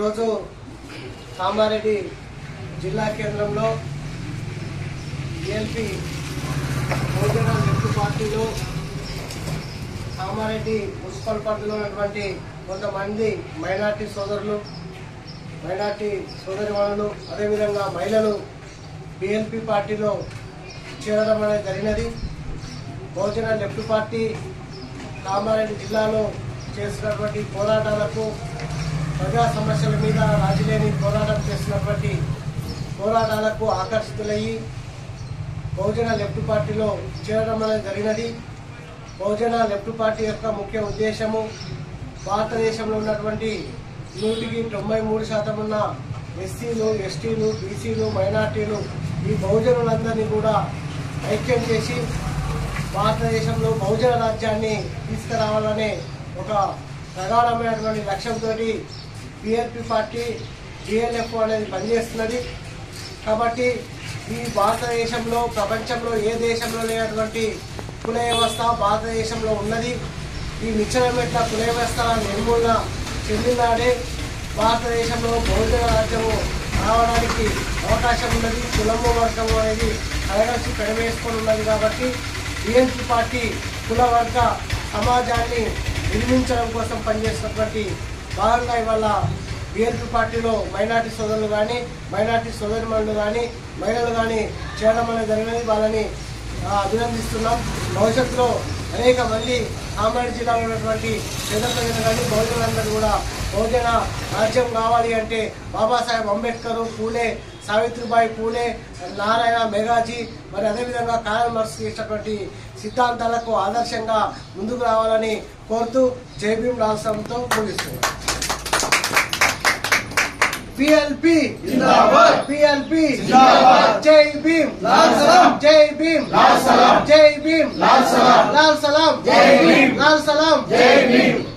ఈరోజు కామారెడ్డి జిల్లా కేంద్రంలో బిఎల్పి బహుజన లెఫ్ట్ పార్టీలో కామారెడ్డి మున్సిపల్ పరిధిలో ఉన్నటువంటి కొంతమంది మైనార్టీ సోదరులు మైనార్టీ సోదరిమణులు అదేవిధంగా మహిళలు బిఎల్పి పార్టీలో చేరడం అనేది జరిగినది బహుజన లెఫ్ట్ పార్టీ కామారెడ్డి జిల్లాలో చేసినటువంటి పోరాటాలకు ప్రజా సమస్యల మీద రాజీలేని పోరాటం చేసినటువంటి పోరాటాలకు ఆకర్షితులయ్యి బహుజన లెఫ్ట్ పార్టీలో చేరడం అనేది జరిగినది బహుజన లెఫ్ట్ పార్టీ యొక్క ముఖ్య ఉద్దేశము భారతదేశంలో ఉన్నటువంటి నూటికి తొంభై మూడు శాతం ఉన్న ఎస్సీలు ఎస్టీలు బీసీలు మైనార్టీలు ఈ బహుజనులందరినీ కూడా ఐక్యం చేసి భారతదేశంలో బహుజన రాజ్యాన్ని తీసుకురావాలనే ఒక ప్రగాఢమైనటువంటి లక్ష్యంతో పిఆర్పి పార్టీ డిఎల్ఎఫ్ అనేది పనిచేస్తున్నది కాబట్టి ఈ భారతదేశంలో ప్రపంచంలో ఏ దేశంలో లేనటువంటి కుల వ్యవస్థ భారతదేశంలో ఉన్నది ఈ నిచ్చలమెట్ల కుల వ్యవస్థ నిర్మూలన చెందినాడే భారతదేశంలో బహుజన రాజ్యము రావడానికి అవకాశం ఉన్నది కులము వర్గము అనేది కలగలిసి పెడవేసుకొని ఉన్నది కాబట్టి బిఎన్పి పార్టీ కుల వర్గ సమాజాన్ని నిర్మించడం కోసం పనిచేసినటువంటి భాగంగా ఇవాళ బిఎన్పి పార్టీలో మైనార్టీ సోదరులు కానీ మైనార్టీ సోదరిమణులు కానీ మహిళలు కానీ చేయడం అనేది జరిగినది వాళ్ళని ఆ, అభినందిస్తున్నాం భవిష్యత్తులో అనేక మంది కామారెడ్డి జిల్లాలో ఉన్నటువంటి పేద ప్రజలు కానీ బహుజనులందరూ కూడా బహుజన రాజ్యం కావాలి అంటే బాబాసాహెబ్ అంబేద్కర్ పూలే సావిత్రిబాయి పూలే నారాయణ మెగాజీ మరి అదేవిధంగా కారల్ మార్క్స్ ఇచ్చినటువంటి సిద్ధాంతాలకు ఆదర్శంగా ముందుకు రావాలని కోరుతూ జై భీమ్ రాష్ట్రంతో ముగిస్తున్నాం పిఎల్పి జిందాబాద్. పిఎల్పి జిందాబాద్. జై భీమ్ లాల్ సలాం. జై భీమ్ లాల్ సలాం. జై భీమ్ లాల్ సలాం. లాల్ సలాం జై భీమ్. లాల్ సలాం జై భీమ్